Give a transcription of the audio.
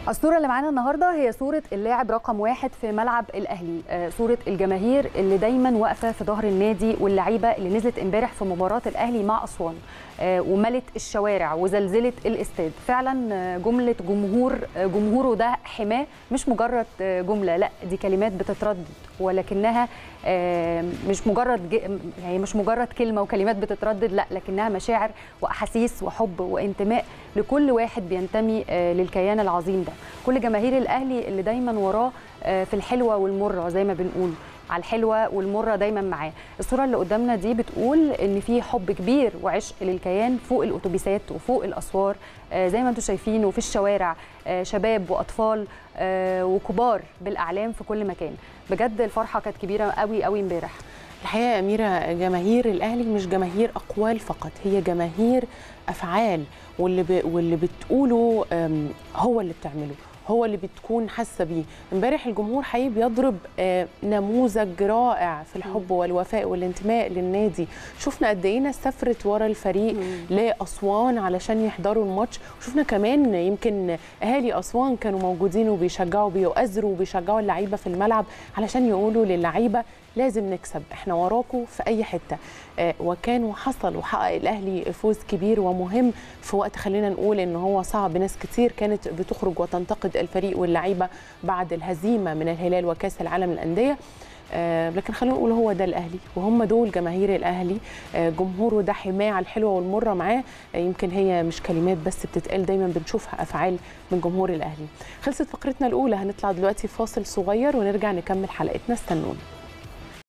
الصورة اللي معانا النهاردة هي صورة اللاعب رقم واحد في ملعب الأهلي آه، صورة الجماهير اللي دايما واقفة في ظهر النادي واللعيبة اللي نزلت امبارح في مباراة الأهلي مع أسوان آه، وملت الشوارع وزلزلت الاستاد فعلا آه، جملة جمهور آه، جمهوره ده حماه مش مجرد آه، جملة لا دي كلمات بتتردد ولكنها آه، مش مجرد ج- يعني مش مجرد كلمة وكلمات بتتردد لا لكنها مشاعر وأحاسيس وحب وانتماء لكل واحد بينتمي آه، للكيان العظيم ده كل جماهير الأهلي اللي دايما وراه آه، في الحلوة والمرة زي ما بنقول على الحلوة والمرة دايما معاه الصورة اللي قدامنا دي بتقول ان في حب كبير وعشق للكيان فوق الأتوبيسات وفوق الأسوار آه، زي ما انتم شايفين وفي الشوارع آه، شباب وأطفال آه، وكبار بالأعلام في كل مكان بجد الفرحة كانت كبيرة قوي قوي امبارح الحقيقه يا اميره جماهير الاهلي مش جماهير اقوال فقط هي جماهير افعال واللي ب... واللي بتقوله أم، هو اللي بتعمله هو اللي بتكون حاسه بيه امبارح الجمهور حقيقي بيضرب آه، نموذج رائع في الحب والوفاء والانتماء للنادي شفنا قد ايه ناس سافرت ورا الفريق لاسوان علشان يحضروا الماتش وشفنا كمان يمكن اهالي اسوان كانوا موجودين وبيشجعوا بيؤازروا وبيشجعوا اللعيبه في الملعب علشان يقولوا للعيبه لازم نكسب احنا وراكم في اي حته آه، وكان وحصل وحقق الاهلي فوز كبير ومهم في وقت خلينا نقول ان هو صعب ناس كتير كانت بتخرج وتنتقد الفريق واللعيبه بعد الهزيمه من الهلال وكاس العالم للانديه آه، لكن خلينا نقول هو ده الاهلي وهم دول جماهير الاهلي آه، جمهوره ده حماه على الحلوه والمره معاه آه، يمكن هي مش كلمات بس بتتقال دايما بنشوفها افعال من جمهور الاهلي خلصت فقرتنا الاولى هنطلع دلوقتي فاصل صغير ونرجع نكمل حلقتنا استنونا